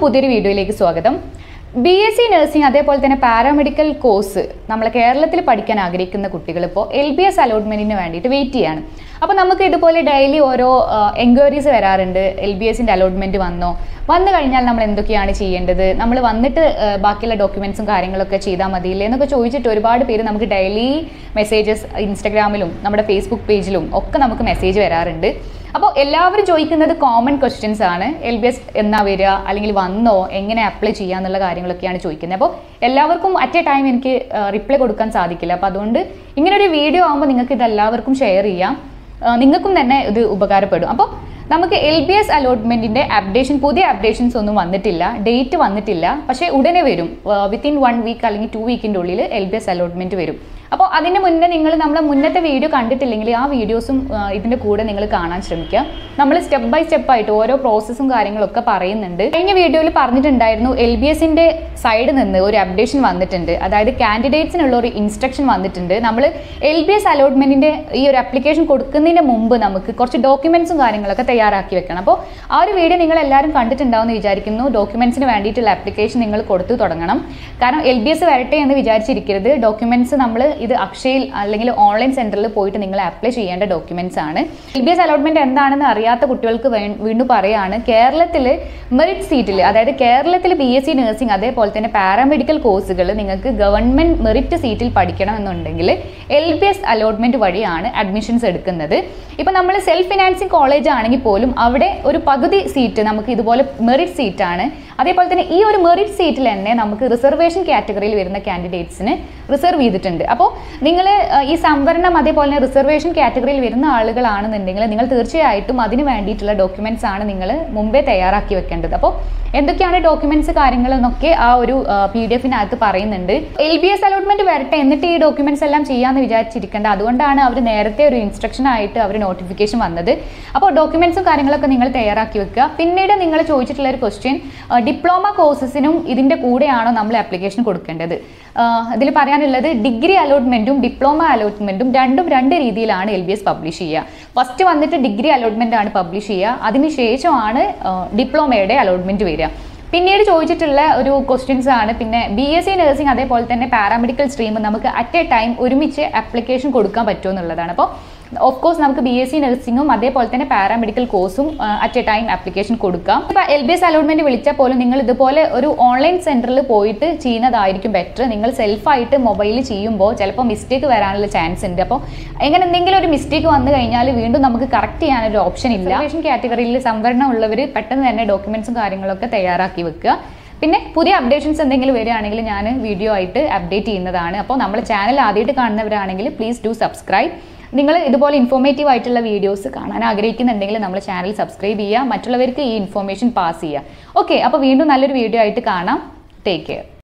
പുതിയൊരു വീഡിയോയിലേക്ക് സ്വാഗതം ബി എസ് സി നഴ്സിംഗ് അതേപോലെ തന്നെ പാരാമെഡിക്കൽ കോഴ്സ് നമ്മൾ കേരളത്തിൽ പഠിക്കാൻ ആഗ്രഹിക്കുന്ന കുട്ടികൾ ഇപ്പോൾ എൽ ബി എസ് അലോട്ട്മെന്റിന് വേണ്ടിയിട്ട് വെയിറ്റ് ചെയ്യാണ് അപ്പോൾ നമുക്ക് ഇതുപോലെ ഡെയിലി ഓരോ എൻക്വയറീസ് വരാറുണ്ട് എൽ ബി എസിൻ്റെ അലോട്ട്മെന്റ് വന്നോ വന്നു കഴിഞ്ഞാൽ നമ്മൾ എന്തൊക്കെയാണ് ചെയ്യേണ്ടത് നമ്മൾ വന്നിട്ട് ആ, ബാക്കിയുള്ള ഡോക്യുമെന്റ്സും കാര്യങ്ങളൊക്കെ ചെയ്താൽ മതിയില്ലേ എന്നൊക്കെ ചോദിച്ചിട്ട് ഒരുപാട് പേര് നമുക്ക് ഡെയിലി മെസ്സേജസ് ഇൻസ്റ്റഗ്രാമിലും നമ്മുടെ ഫേസ്ബുക്ക് പേജിലും ഒക്കെ നമുക്ക് മെസ്സേജ് വരാറുണ്ട് അപ്പോൾ എല്ലാവരും ചോദിക്കുന്നത് കോമൺ ക്വസ്റ്റ്യൻസ് ആണ് എൽ ബി എസ് എന്നാ വരിക അല്ലെങ്കിൽ വന്നോ എങ്ങനെ അപ്ലൈ ചെയ്യുക എന്നുള്ള കാര്യങ്ങളൊക്കെയാണ് ചോദിക്കുന്നത് അപ്പോൾ എല്ലാവർക്കും അറ്റ് എ ടൈം എനിക്ക് റിപ്ലൈ കൊടുക്കാൻ സാധിക്കില്ല അപ്പോൾ അതുകൊണ്ട് ഇങ്ങനെ ഒരു വീഡിയോ ആകുമ്പോൾ നിങ്ങൾക്ക് ഇത് എല്ലാവർക്കും ഷെയർ ചെയ്യാം ആ, നിങ്ങൾക്കും തന്നെ ഇത് ഉപകാരപ്പെടും അപ്പോൾ നമുക്ക് എൽ ബി എസ് അലോട്ട്മെന്റിന്റെ അപ്ഡേഷൻ പുതിയ അപ്ഡേഷൻസ് ഒന്നും വന്നിട്ടില്ല ഡേറ്റ് വന്നിട്ടില്ല പക്ഷേ ഉടനെ വരും വിത്തിൻ വൺ വീക്ക് അല്ലെങ്കിൽ ടു വീക്കിൻ്റെ ഉള്ളിൽ എൽ ബി എസ് അലോട്ട്മെന്റ് വരും അപ്പോൾ അതിന് മുന്നേ നിങ്ങൾ നമ്മളെ മുന്നത്തെ വീഡിയോ കണ്ടിട്ടില്ലെങ്കിൽ ആ വീഡിയോസും ഇതിന്റെ കൂടെ നിങ്ങൾ കാണാൻ ശ്രമിക്കുക നമ്മൾ സ്റ്റെപ്പ് ബൈ സ്റ്റെപ്പ് ആയിട്ട് ഓരോ പ്രോസസ്സും കാര്യങ്ങളൊക്കെ പറയുന്നുണ്ട് കഴിഞ്ഞ വീഡിയോയിൽ പറഞ്ഞിട്ടുണ്ടായിരുന്നു എൽ ബി എസിന്റെ സൈഡിൽ നിന്ന് ഒരു അപ്ഡേഷൻ വന്നിട്ടുണ്ട് അതായത് കാൻഡിഡേറ്റ്സിനുള്ള ഒരു ഇൻസ്ട്രക്ഷൻ വന്നിട്ടുണ്ട് നമ്മൾ എൽ ബി എസ് അലോട്ട്മെന്റിന്റെ ഈ ഒരു അപ്ലിക്കേഷൻ കൊടുക്കുന്നതിന് മുമ്പ് നമുക്ക് കുറച്ച് ഡോക്യുമെന്റ്സും കാര്യങ്ങളൊക്കെ തയ്യാറാക്കി വെക്കണം അപ്പോൾ ആ ഒരു വീഡിയോ നിങ്ങൾ എല്ലാവരും കണ്ടിട്ടുണ്ടാവുമെന്ന് വിചാരിക്കുന്നു ഡോക്യുമെന്റ്സിന് വേണ്ടിയിട്ടുള്ള ആപ്ലിക്കേഷൻ നിങ്ങൾ കൊടുത്തു തുടങ്ങണം കാരണം എൽ ബി എസ് വരട്ടെ എന്ന് വിചാരിച്ചിരിക്കരുത് ഡോക്യുമെന്റ്സ് നമ്മൾ ഇത് അക്ഷയിൽ അല്ലെങ്കിൽ ഓൺലൈൻ സെന്ററിൽ പോയിട്ട് നിങ്ങൾ അപ്ലൈ ചെയ്യേണ്ട ഡോക്യുമെന്റ്സ് ആണ് എൽ ബി എസ് അലോട്ട്മെന്റ് എന്താണെന്ന് അറിയാത്ത കുട്ടികൾക്ക് വേ- വീണ്ടും പറയാണ് കേരളത്തിൽ മെറിറ്റ് സീറ്റിൽ അതായത് കേരളത്തിൽ ബി എസ് സി നഴ്സിംഗ് അതേപോലെ തന്നെ പാരാമെഡിക്കൽ കോഴ്സുകൾ നിങ്ങൾക്ക് ഗവൺമെന്റ് മെറിറ്റ് സീറ്റിൽ പഠിക്കണം എന്നുണ്ടെങ്കിൽ എൽ ബി എസ് അലോട്ട്മെന്റ് വഴിയാണ് അഡ്മിഷൻസ് എടുക്കുന്നത് ഇപ്പം നമ്മൾ സെൽഫ് ഫിനാൻസിങ് കോളേജ് ആണെങ്കിൽ പോലും അവിടെ ഒരു പകുതി സീറ്റ് നമുക്ക് ഇതുപോലെ മെറിറ്റ് സീറ്റ് ആണ് അതേപോലെ തന്നെ ഈ ഒരു മെറിറ്റ് സീറ്റിൽ തന്നെ നമുക്ക് റിസർവേഷൻ കാറ്റഗറിയിൽ വരുന്ന കാൻഡിഡേറ്റ്സിന് റിസർവ് ചെയ്തിട്ടുണ്ട് അപ്പോൾ നിങ്ങൾ ഈ സംവരണം അതേപോലെ തന്നെ റിസർവേഷൻ കാറ്റഗറിയിൽ വരുന്ന ആളുകളാണെന്നുണ്ടെങ്കിൽ നിങ്ങൾ തീർച്ചയായിട്ടും അതിന് വേണ്ടിയിട്ടുള്ള ഡോക്യുമെന്റ്സ് ആണ് നിങ്ങൾ മുമ്പേ തയ്യാറാക്കി വെക്കേണ്ടത് അപ്പോൾ എന്തൊക്കെയാണ് ഡോക്യുമെന്റ്സ് കാര്യങ്ങൾ എന്നൊക്കെ ആ ഒരു പി ഡി എഫിനകത്ത് പറയുന്നുണ്ട് എൽ ബി എസ് അലോട്ട്മെന്റ് വരട്ടെ എന്നിട്ട് ഈ ഡോക്യുമെന്റ്സ് എല്ലാം ചെയ്യാന്ന് വിചാരിച്ചിരിക്കേണ്ട അതുകൊണ്ടാണ് അവർ നേരത്തെ ഒരു ഇൻസ്ട്രക്ഷൻ ആയിട്ട് അവർ നോട്ടിഫിക്കേഷൻ വന്നത് അപ്പോൾ ഡോക്യുമെന്റ്സും കാര്യങ്ങളൊക്കെ നിങ്ങൾ തയ്യാറാക്കി വെക്കുക പിന്നീട് നിങ്ങൾ ചോദിച്ചിട്ടുള്ള ഒരു ക്വസ്റ്റ്യൻ ഡിപ്ലോമ കോഴ്സസിനും ഇതിന്റെ കൂടെയാണോ നമ്മൾ ആപ്ലിക്കേഷൻ കൊടുക്കേണ്ടത് ഇതിൽ പറയാനുള്ളത് ഡിഗ്രി അലോട്ട്മെന്റും ഡിപ്ലോമ അലോട്ട്മെന്റും രണ്ടും രണ്ട് രീതിയിലാണ് എൽ ബി എസ് പബ്ലിഷ് ചെയ്യുക ഫസ്റ്റ് വന്നിട്ട് ഡിഗ്രി അലോട്ട്മെന്റ് ആണ് പബ്ലിഷ് ചെയ്യുക അതിനുശേഷമാണ് ഡിപ്ലോമയുടെ അലോട്ട്മെന്റ് വരിക പിന്നീട് ചോദിച്ചിട്ടുള്ള ഒരു ക്വസ്റ്റ്യൻസ് ആണ് പിന്നെ ബി എസ് സി നഴ്സിംഗ് അതേപോലെ തന്നെ പാരാമെഡിക്കൽ സ്ട്രീം നമുക്ക് അറ്റ് എ ടൈം ഒരുമിച്ച് ആപ്ലിക്കേഷൻ കൊടുക്കാൻ പറ്റുമോ എന്നുള്ളതാണ് അപ്പോൾ ഓഫ് കോഴ്സ് നമുക്ക് ബി എസ് സി നഴ്സിംഗും അതേപോലെ തന്നെ പാരാമെഡിക്കൽ കോഴ്സും അറ്റ് എ ടൈം ആപ്ലിക്കേഷൻ കൊടുക്കാം ഇപ്പോൾ എൽ ബി എസ് അലോട്ട്മെന്റ് വിളിച്ചാൽ പോലും നിങ്ങൾ ഇതുപോലെ ഒരു ഓൺലൈൻ സെന്ററിൽ പോയിട്ട് ചെയ്യുന്നതായിരിക്കും ബെറ്റർ നിങ്ങൾ സെൽഫായിട്ട് മൊബൈലിൽ ചെയ്യുമ്പോൾ ചിലപ്പോൾ മിസ്റ്റേക്ക് വരാനുള്ള ചാൻസ് ഉണ്ട് അപ്പോൾ എങ്ങനെ എന്തെങ്കിലും ഒരു മിസ്റ്റേക്ക് വന്നു കഴിഞ്ഞാൽ വീണ്ടും നമുക്ക് കറക്റ്റ് ചെയ്യാനൊരു ഓപ്ഷൻ ഇല്ല റിസർവേഷൻ കാറ്റഗറിയിൽ സംവരണം ഉള്ളവർ പെട്ടെന്ന് തന്നെ ഡോക്യുമെന്റ്സും കാര്യങ്ങളൊക്കെ തയ്യാറാക്കി വെക്കുക പിന്നെ പുതിയ അപ്ഡേഷൻസ് എന്തെങ്കിലും വരികയാണെങ്കിൽ ഞാൻ വീഡിയോ ആയിട്ട് അപ്ഡേറ്റ് ചെയ്യുന്നതാണ് അപ്പോൾ നമ്മുടെ ചാനൽ ആദ്യമായിട്ട് കാണുന്നവരാണെങ്കിൽ പ്ലീസ് ഡു സബ്സ്ക്രൈബ് നിങ്ങൾ ഇതുപോലെ ഇൻഫോർമേറ്റീവ് ആയിട്ടുള്ള വീഡിയോസ് കാണാൻ ആഗ്രഹിക്കുന്നുണ്ടെങ്കിൽ നമ്മുടെ ചാനൽ സബ്സ്ക്രൈബ് ചെയ്യുക മറ്റുള്ളവർക്ക് ഈ ഇൻഫോർമേഷൻ പാസ് ചെയ്യുക ഓക്കെ അപ്പോൾ വീണ്ടും നല്ലൊരു വീഡിയോ ആയിട്ട് കാണാം ടേക്ക് കെയർ